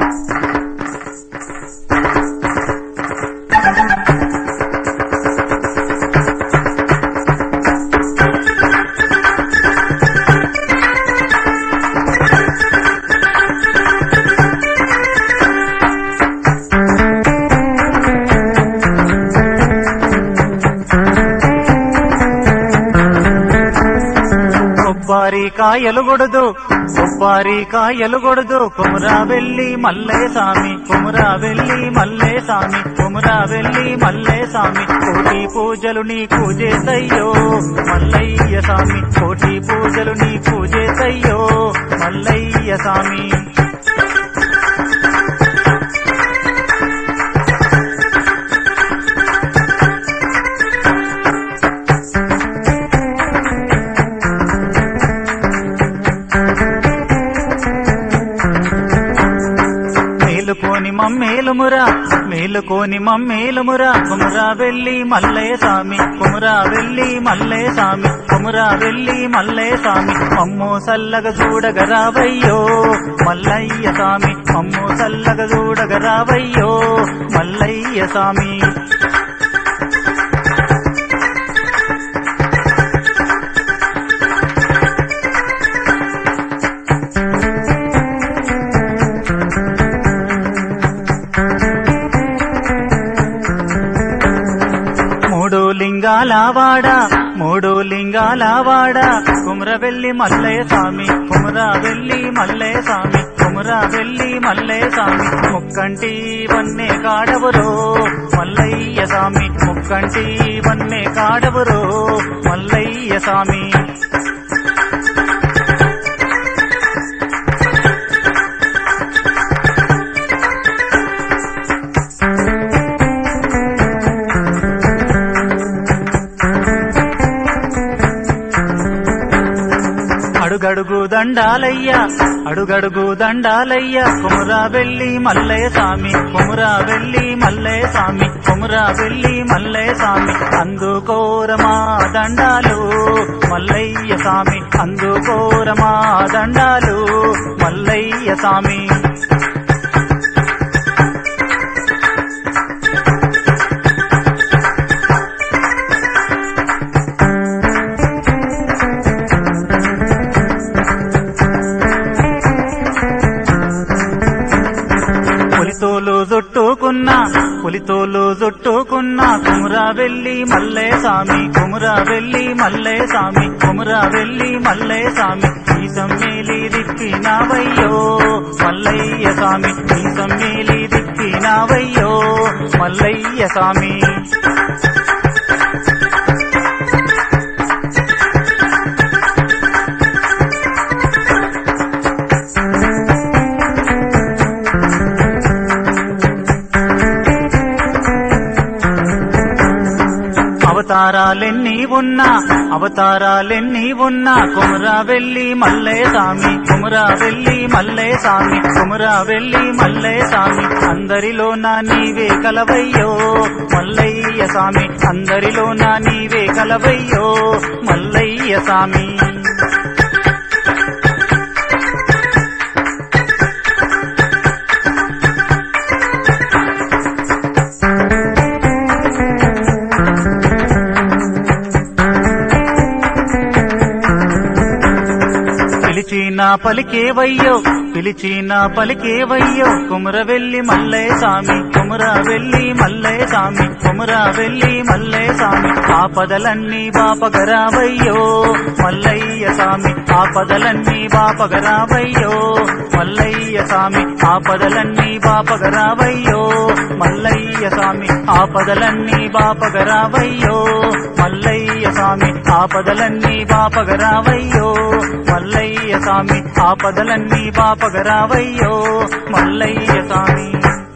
కొబ్బరి కాయలు కొడదు కొబ్బరి కాయలు కొడదు కుమరా వెళ్ళి మల్లే సామి కుమరా వెళ్ళి మల్లే సామి కుమరా వెళ్ళి మల్లే సామి కోటి పూజలు నీకు చేసయ్యో మల్లయ్య సామి కోటి పూజలు నీకు చేసయ్యో మల్లయ్య సామి మేలుకోని మమ్మేలుమురా మేలుకోని మమ్మేలుమురా కుమరా వెళ్ళి మల్లే సామి కుమరా వెళ్ళి మల్లే సామి కుమరా వెళ్ళి మల్లే సామి అమ్మో సల్లగ చూడగరావయ్యో మల్లయ్య సామి అమ్మో సల్లగ చూడగరావయ్యో మల్లయ్య సామి మూడు లింగాల వాడ మూడు లింగాల వాడ కుమర వెళ్ళి మల్లే సామి కుమర వెళ్ళి మల్లే సామి కుమర వెళ్ళి మల్లే సామి ముక్కంటి వన్నే కాడవరో మల్లయ్య సామి ముక్కంటి వన్నే కాడవరో మల్లయ్య సామి అడుగడుగు దండాలయ్యా అడుగడుగు దండాలయ్యా కుమురా వెళ్ళి మల్లే సామి కుమురా వెళ్ళి మల్లే సామి కుమురా వెళ్ళి మల్లే సామి అందుకోరమా దండాలు మల్లయ్య సామి అందుకోరమా దండాలు మల్లయ్య సామి పులితోలు జుట్టుకున్నా పులితోలు జుట్టుకున్నా కుమురా వెళ్ళి మల్లే సామి కుమురా వెళ్ళి మల్లే సామి కుమురా వెళ్ళి మల్లే సామి ఈ సమ్మేలి దిక్కినావయ్యో మల్లయ్య సామి ఈ సమ్మేలి దిక్కినావయ్యో మల్లయ్య సామి అవతారాలెన్ని ఉన్నా అవతారాలెన్ని ఉన్నా కుమరా వెళ్ళి మల్లే సామి కుమరా వెళ్ళి మల్లే సామి కుమరా వెళ్ళి మల్లే సామి అందరిలో నా నీవే కలవయ్యో మల్లయ్య సామి అందరిలో నా నీవే కలవయ్యో మల్లయ్య సామి పిలిచిన పలికేవయ్యో పిలిచిన పలికేవయ్యో కుమర వెళ్ళి మల్లే సామి కుమర వెళ్ళి మల్లే సామి కుమర వెళ్ళి మల్లే సామి ఆపదలన్నీ బాపగరావయ్యో మల్లయ్య సామి ఆపదలన్నీ బాపగరావయ్యో మల్లయ్య సామి ఆపదలన్నీ బాపగరావయ్యో మల్లయ్య సామి ఆపదలన్నీ బాపగరావయ్యో మల్లయ్య సామి ఆపదలన్నీ బాపగరావయ్యో మల్లయ్య సామి ఆపదలన్నీ బాపగరావయ్యో మల్లయ్య సామి